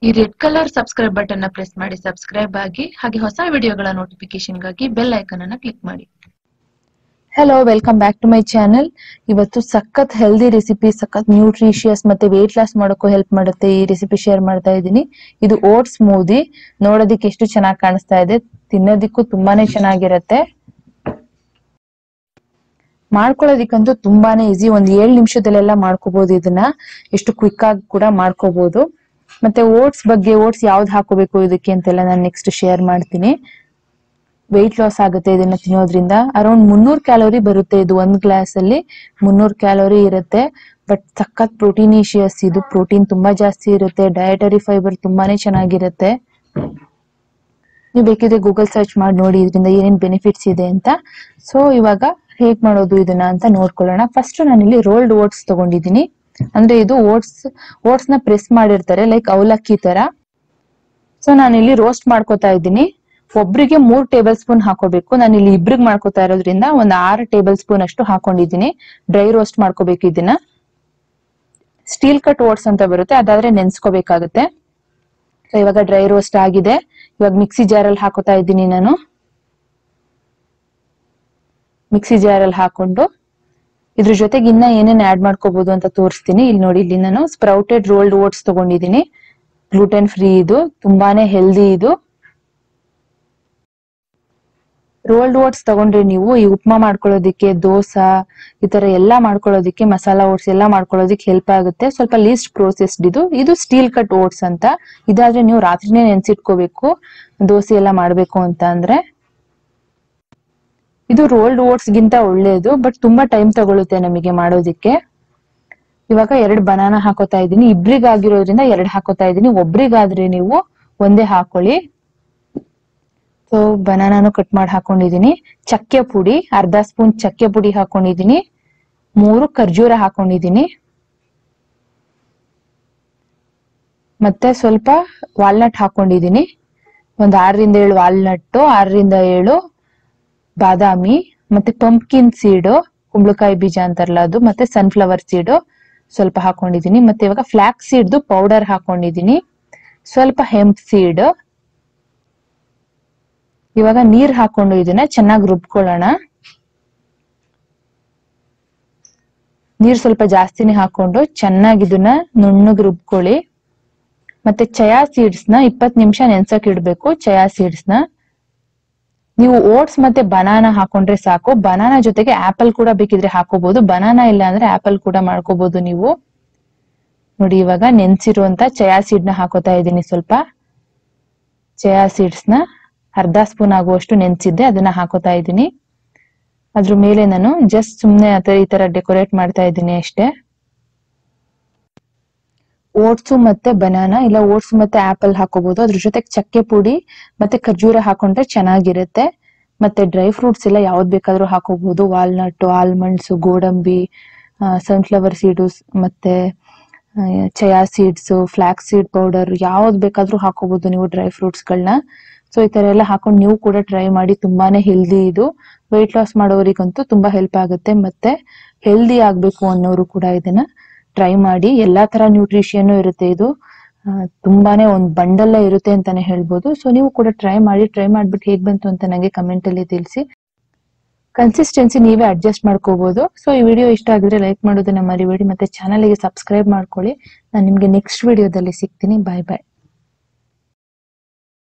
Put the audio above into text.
ಈ red colour subscribe button ನ press ಮಾಡಿ ಸಬ್ಸ್ಕ್ರೈಬ್ ಆಗಿ ಹಾಗೆ ಹೊಸ ವಿಡಿಯೋಗಳ ನೋಟಿಫಿಕೇಶನ್ ಗಾಗಿ ಬೆಲ್ ಐಕನ್ ಅನ್ನ ಕ್ಲಿಕ್ ಮಾಡಿ hello welcome back to my channel ಇವತ್ತು ಸಖತ್ ಹೆಲ್ದಿ ರೆಸಿಪಿ ಸಖತ್ ನ್ಯೂಟ್ರಿಷಿಯಸ್ ಮತ್ತೆ ವೇಟ್ ಲಾಸ್ ಮಾಡೋಕ್ಕೂ ಹೆಲ್ಪ್ ಮಾಡುತ್ತೆ ಈ ರೆಸಿಪಿ ಶೇರ್ ಮಾಡ್ತಾ ಇದ್ದೀನಿ ಇದು ಓಟ್ಸ್ ಸ್ಮೂದಿ ನೋಡೋದಿಕ್ಕೆ ಎಷ್ಟು ಚೆನ್ನಾಗಿ ಕಾಣಿಸ್ತಾ ಇದೆ ತಿನ್ನೋದಿಕ್ಕೂ ತುಂಬಾನೇ ಚೆನ್ನಾಗಿರತ್ತೆ ಮಾಡ್ಕೊಳ್ಳೋದಿಕ್ಕಂತೂ ತುಂಬಾನೇ ಈಸಿ ಒಂದ್ ಏಳು ನಿಮಿಷದಲ್ಲೆಲ್ಲ ಮಾಡ್ಕೋಬಹುದು ಇದನ್ನ ಎಷ್ಟು ಕ್ವಿಕ್ ಆಗಿ ಕೂಡ ಮಾಡ್ಕೋಬಹುದು ಮತ್ತೆ ಓಟ್ಸ್ ಬಗ್ಗೆ ಓಟ್ಸ್ ಯಾವ್ದು ಹಾಕೋಬೇಕು ಇದಕ್ಕೆ ಅಂತೆಲ್ಲ ನಾನು ನೆಕ್ಸ್ಟ್ ಶೇರ್ ಮಾಡ್ತೀನಿ ವೆಯ್ಟ್ ಲಾಸ್ ಆಗುತ್ತೆ ಇದನ್ನ ತಿನ್ನೋದ್ರಿಂದ ಅರೌಂಡ್ ಮುನ್ನೂರ್ ಕ್ಯಾಲೋರಿ ಬರುತ್ತೆ ಇದು ಒಂದ್ ಗ್ಲಾಸ್ ಅಲ್ಲಿ ಮುನ್ನೂರ್ ಕ್ಯಾಲೋರಿ ಇರುತ್ತೆ ಬಟ್ ಸಖತ್ ಪ್ರೋಟೀನಿಷಿಯಸ್ ಇದು ಪ್ರೋಟೀನ್ ತುಂಬಾ ಜಾಸ್ತಿ ಇರುತ್ತೆ ಡಯಟರಿ ಫೈಬರ್ ತುಂಬಾನೇ ಚೆನ್ನಾಗಿರುತ್ತೆ ನೀವು ಬೇಕಿದ್ರೆ ಗೂಗಲ್ ಸರ್ಚ್ ಮಾಡಿ ನೋಡಿ ಇದರಿಂದ ಏನೇನ್ ಬೆನಿಫಿಟ್ಸ್ ಇದೆ ಅಂತ ಸೊ ಇವಾಗ ಹೇಗ್ ಮಾಡೋದು ಇದನ್ನ ಅಂತ ನೋಡ್ಕೊಳ್ಳೋಣ ಫಸ್ಟ್ ನಾನಿಲ್ಲಿ ರೋಲ್ಡ್ ಓಟ್ಸ್ ತಗೊಂಡಿದ್ದೀನಿ ಅಂದ್ರೆ ಇದು ಓಟ್ಸ್ ಓಟ್ಸ್ ನ ಪ್ರೆಸ್ ಮಾಡಿರ್ತಾರೆ ಲೈಕ್ ಅವಲಕ್ಕಿ ತರ ಸೊ ನಾನಿಲ್ಲಿ ರೋಸ್ಟ್ ಮಾಡ್ಕೋತಾ ಇದ್ದೀನಿ ಒಬ್ರಿಗೆ ಮೂರ್ ಟೇಬಲ್ ಸ್ಪೂನ್ ಹಾಕೋಬೇಕು ನಾನು ಇಲ್ಲಿ ಇಬ್ರಿಗೆ ಮಾಡ್ಕೋತಾ ಇರೋದ್ರಿಂದ ಒಂದ್ ಆರು ಟೇಬಲ್ ಸ್ಪೂನ್ ಅಷ್ಟು ಹಾಕೊಂಡಿದ್ದೀನಿ ಡ್ರೈ ರೋಸ್ಟ್ ಮಾಡ್ಕೋಬೇಕು ಇದನ್ನ ಸ್ಟೀಲ್ ಕಟ್ ಓಟ್ಸ್ ಅಂತ ಬರುತ್ತೆ ಅದಾದ್ರೆ ನೆನ್ಸ್ಕೋಬೇಕಾಗುತ್ತೆ ಸೊ ಇವಾಗ ಡ್ರೈ ರೋಸ್ಟ್ ಆಗಿದೆ ಇವಾಗ ಮಿಕ್ಸಿ ಜಾರಲ್ಲಿ ಹಾಕೋತಾ ಇದ್ದೀನಿ ನಾನು ಮಿಕ್ಸಿ ಜಾರಲ್ಲಿ ಹಾಕೊಂಡು ಇದ್ರ ಜೊತೆಗೆ ಇನ್ನ ಏನೇನ್ ಆಡ್ ಮಾಡ್ಕೋಬಹುದು ಅಂತ ತೋರಿಸ್ತೀನಿ ಇಲ್ಲಿ ನೋಡಿ ಇಲ್ಲಿ ನಾನು ಸ್ಪ್ರೌಟೆಡ್ ರೋಲ್ಡ್ ಓಟ್ಸ್ ತಗೊಂಡಿದ್ದೀನಿ ಗ್ಲೂಟೆನ್ ಫ್ರೀ ಇದು ತುಂಬಾನೇ ಹೆಲ್ದಿ ಇದು ರೋಲ್ಡ್ ಓಟ್ಸ್ ತಗೊಂಡ್ರೆ ನೀವು ಈ ಉಪ್ಮಾ ಮಾಡ್ಕೊಳ್ಳೋದಿಕ್ಕೆ ದೋಸಾ ಈ ತರ ಎಲ್ಲಾ ಮಾಡ್ಕೊಳ್ಳೋದಿಕ್ಕೆ ಮಸಾಲಾ ಓಟ್ಸ್ ಎಲ್ಲಾ ಮಾಡ್ಕೊಳ್ಳೋದಿಕ್ಕೆ ಹೆಲ್ಪ್ ಆಗುತ್ತೆ ಸ್ವಲ್ಪ ಲೀಸ್ಟ್ ಪ್ರೋಸೆಸ್ಡ್ ಇದು ಇದು ಸ್ಟೀಲ್ ಕಟ್ ಓಟ್ಸ್ ಅಂತ ಇದಾದ್ರೆ ನೀವು ರಾತ್ರಿನೇ ನೆನ್ಸಿಟ್ಕೋಬೇಕು ದೋಸೆ ಎಲ್ಲ ಮಾಡ್ಬೇಕು ಅಂತ ಅಂದ್ರೆ ಇದು ರೋಲ್ಡ್ ಓಟ್ಸ್ ಗಿಂತ ಒಳ್ಳೇದು ಬಟ್ ತುಂಬಾ ಟೈಮ್ ತಗೊಳುತ್ತೆ ನಮಗೆ ಮಾಡೋದಿಕ್ಕೆ ಇವಾಗ ಎರಡು ಬನಾನ ಹಾಕೋತಾ ಇದ್ದೀನಿ ಇಬ್ರಿಗಾಗಿರೋದ್ರಿಂದ ಎರಡು ಹಾಕೋತಾ ಇದ್ದೀನಿ ಒಬ್ರಿಗಾದ್ರೆ ನೀವು ಒಂದೇ ಹಾಕೊಳ್ಳಿ ಸೊ ಬನಾನಾನು ಕಟ್ ಮಾಡಿ ಹಾಕೊಂಡಿದೀನಿ ಚಕ್ಕೆ ಪುಡಿ ಅರ್ಧ ಸ್ಪೂನ್ ಚಕ್ಕೆ ಪುಡಿ ಹಾಕೊಂಡಿದೀನಿ ಮೂರು ಖರ್ಜೂರ ಹಾಕೊಂಡಿದೀನಿ ಮತ್ತೆ ಸ್ವಲ್ಪ ವಾಲ್ನಟ್ ಹಾಕೊಂಡಿದೀನಿ ಒಂದ್ ಆರರಿಂದ ಏಳು ವಾಲ್ನಟ್ ಆರರಿಂದ ಏಳು ಬಾದಾಮಿ ಮತ್ತೆ ಪಂಪ್ಕಿನ್ ಸೀಡು ಕುಂಬಳಕಾಯಿ ಬೀಜ ಅಂತಾರಲ್ಲ ಅದು ಮತ್ತೆ ಸನ್ಫ್ಲವರ್ ಸೀಡು ಸ್ವಲ್ಪ ಹಾಕೊಂಡಿದೀನಿ ಮತ್ತೆ ಇವಾಗ ಫ್ಲಾಕ್ ಸೀಡ್ದು ಪೌಡರ್ ಹಾಕೊಂಡಿದೀನಿ ಸ್ವಲ್ಪ ಹೆಂಪ್ ಸೀಡ್ ಇವಾಗ ನೀರ್ ಹಾಕೊಂಡು ಇದನ್ನ ಚೆನ್ನಾಗಿ ರುಬ್ಕೊಳ್ಳೋಣ ನೀರ್ ಸ್ವಲ್ಪ ಜಾಸ್ತಿನೇ ಹಾಕೊಂಡು ಚೆನ್ನಾಗಿ ಇದನ್ನ ನುಣ್ಣಗ್ ರುಬ್ಕೊಳ್ಳಿ ಮತ್ತೆ ಚಯಾ ಸೀಡ್ಸ್ ನ ಇಪ್ಪತ್ ನಿಮಿಷ ನೆನ್ಸಕ್ ಇಡ್ಬೇಕು ಚಯಾ ಸೀಡ್ಸ್ ನ ನೀವು ಓಟ್ಸ್ ಮತ್ತೆ ಬನಾನಾ ಹಾಕೊಂಡ್ರೆ ಸಾಕು ಬನಾನಾ ಜೊತೆಗೆ ಆಪಲ್ ಕೂಡ ಬೇಕಿದ್ರೆ ಹಾಕೋಬಹುದು ಬನಾನಾ ಇಲ್ಲ ಅಂದ್ರೆ ಆಪಲ್ ಕೂಡ ಮಾಡ್ಕೋಬಹುದು ನೀವು ನೋಡಿ ಇವಾಗ ನೆನ್ಸಿರುವಂತ ಚಯಾ ಸೀಡ್ ನ ಹಾಕೋತಾ ಇದ್ದೀನಿ ಸ್ವಲ್ಪ ಚಯಾ ಸೀಡ್ಸ್ ನ ಅರ್ಧ ಸ್ಪೂನ್ ಆಗುವಷ್ಟು ನೆನ್ಸಿದ್ದೆ ಅದನ್ನ ಹಾಕೋತಾ ಇದ್ದೀನಿ ಅದ್ರ ಮೇಲೆ ನಾನು ಜಸ್ಟ್ ಸುಮ್ನೆ ಆತರ ಈ ತರ ಡೆಕೋರೇಟ್ ಮಾಡ್ತಾ ಇದ್ದೀನಿ ಅಷ್ಟೇ ಓಟ್ಸು ಮತ್ತೆ ಬನಾನಾ ಇಲ್ಲ ಓಟ್ಸ್ ಮತ್ತೆ ಆಪಲ್ ಹಾಕೋಬಹುದು ಅದ್ರ ಜೊತೆಗೆ ಚಕ್ಕೆ ಪುಡಿ ಮತ್ತೆ ಖರ್ಜೂರ ಹಾಕೊಂಡ್ರೆ ಚೆನ್ನಾಗಿರುತ್ತೆ ಮತ್ತೆ ಡ್ರೈ ಫ್ರೂಟ್ಸ್ ಎಲ್ಲ ಯಾವ್ದು ಬೇಕಾದ್ರೂ ಹಾಕೋಬಹುದು ವಾಲ್ನಟ್ ಆಲ್ಮಂಡ್ಸ್ ಗೋಡಂಬಿ ಸನ್ಫ್ಲವರ್ ಸೀಡ್ಸ್ ಮತ್ತೆ chia seeds flax seed powder ಯಾವ್ದು ಬೇಕಾದ್ರೂ ಹಾಕೋಬಹುದು ನೀವು ಡ್ರೈ ಫ್ರೂಟ್ಸ್ ಗಳನ್ನ ಸೊ ಈ ತರ ಎಲ್ಲ ಹಾಕೊಂಡು ನೀವು ಕೂಡ ಟ್ರೈ ಮಾಡಿ ತುಂಬಾನೇ ಹೆಲ್ದಿ ಇದು ವೆಯ್ಟ್ ಲಾಸ್ ಮಾಡೋರಿಗಂತೂ ತುಂಬಾ ಹೆಲ್ಪ್ ಆಗುತ್ತೆ ಮತ್ತೆ ಹೆಲ್ದಿ ಆಗ್ಬೇಕು ಅನ್ನೋರು ಕೂಡ ಇದನ್ನ ಟ್ರೈ ಮಾಡಿ ಎಲ್ಲಾ ತರ ನ್ಯೂಟ್ರಿಷಿಯನ್ ಇರುತ್ತೆ ಇದು ಆ, ತುಂಬಾನೇ ಒಂದ್ ಬಂಡಲ್ಲ ಇರುತ್ತೆ ಅಂತಾನೆ ಹೇಳ್ಬೋದು ಸೊ ನೀವು ಕೂಡ ಟ್ರೈ ಮಾಡಿ ಟ್ರೈ ಮಾಡ್ಬಿಟ್ಟು ಹೇಗ್ ಬಂತು ಅಂತ ನಂಗೆ ಕಮೆಂಟ್ ಅಲ್ಲಿ ತಿಳಿಸಿ ಕನ್ಸಿಸ್ಟೆನ್ಸಿ ನೀವೇ ಅಡ್ಜಸ್ಟ್ ಮಾಡ್ಕೋಬಹುದು ಸೊ ಈ ವಿಡಿಯೋ ಇಷ್ಟ ಆಗಿದ್ರೆ ಲೈಕ್ ಮಾಡೋದನ್ನ ಮರಿಬೇಡಿ ಮತ್ತೆ ಚಾನಲ್ಗೆ ಸಬ್ಸ್ಕ್ರೈಬ್ ಮಾಡ್ಕೊಳ್ಳಿ ನಾನು ನಿಮ್ಗೆ ನೆಕ್ಸ್ಟ್ ವಿಡಿಯೋದಲ್ಲಿ ಸಿಗ್ತೀನಿ ಬಾಯ್ ಬಾಯ್